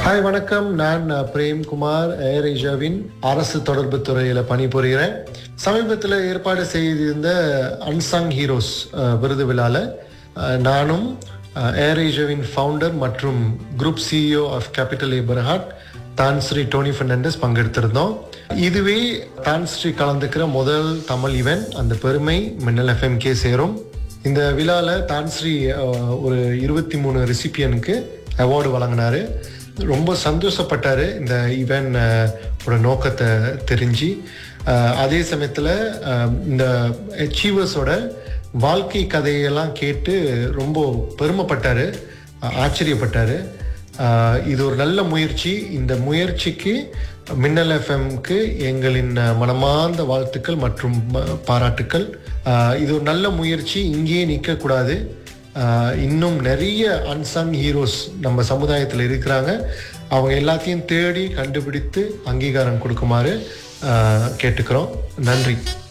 hi வணக்கம் நான் அஹ், பிரேம்குமார் ஏர் ஏஷியாவின் அரசு தொடர்பு துறையில் பணிபுரிகிறேன் சமீபத்தில் ஏற்பாடு செய்திருந்த அன்சங் ஹீரோஸ் அஹ், விருது விழாவில் அஹ், நானும் அஹ், ஏர் ஏஷியாவின் ஃபவுண்டர் மற்றும் group CEO of capital Berhad தான் ஸ்ரீ டோனி ஃபெர்னாண்டஸ் பங்கெடுத்திருந்தோம் இதுவே தான் ஸ்ரீ கலந்துக்கிற முதல் தமிழ் ஈவென்ட் அந்த பெருமை மின்னல் எஃப்எம்கே சேரும் இந்த விழாவில் தான்ஸ்ரீ அஹ், ஒரு இருபத்தி மூணு ரெசிபியனுக்கு அவார்டு வழங்கினாரு ரொம்ப சந்தோஷப்பட்டாரு இந்த ஈவென்ட் ஓட நோக்கத்தை தெரிஞ்சு அஹ், அதே சமயத்தில் இந்த அச்சீவர்ஸோட வாழ்க்கை கதையெல்லாம் கேட்டு ரொம்ப பெருமைப்பட்டாரு அஹ், ஆச்சரியப்பட்டாரு ஆஹ் இது ஒரு நல்ல முயற்சி இந்த முயற்சிக்கு மின்னல் எஃப்எம்க்கு எங்களின் அஹ், மனமார்ந்த வாழ்த்துக்கள் மற்றும் ம- பாராட்டுக்கள் ஆஹ் இது ஒரு நல்ல முயற்சி இங்கேயே நிற்கக்கூடாது ஆஹ் இன்னும் நிறைய அன்சங் ஹீரோஸ் நம்ம சமுதாயத்தில் இருக்கிறாங்க அவங்க எல்லாத்தையும் தேடி கண்டுபிடித்து அங்கீகாரம் கொடுக்குமாறு ஆஹ் கேட்டுக்கிறோம் நன்றி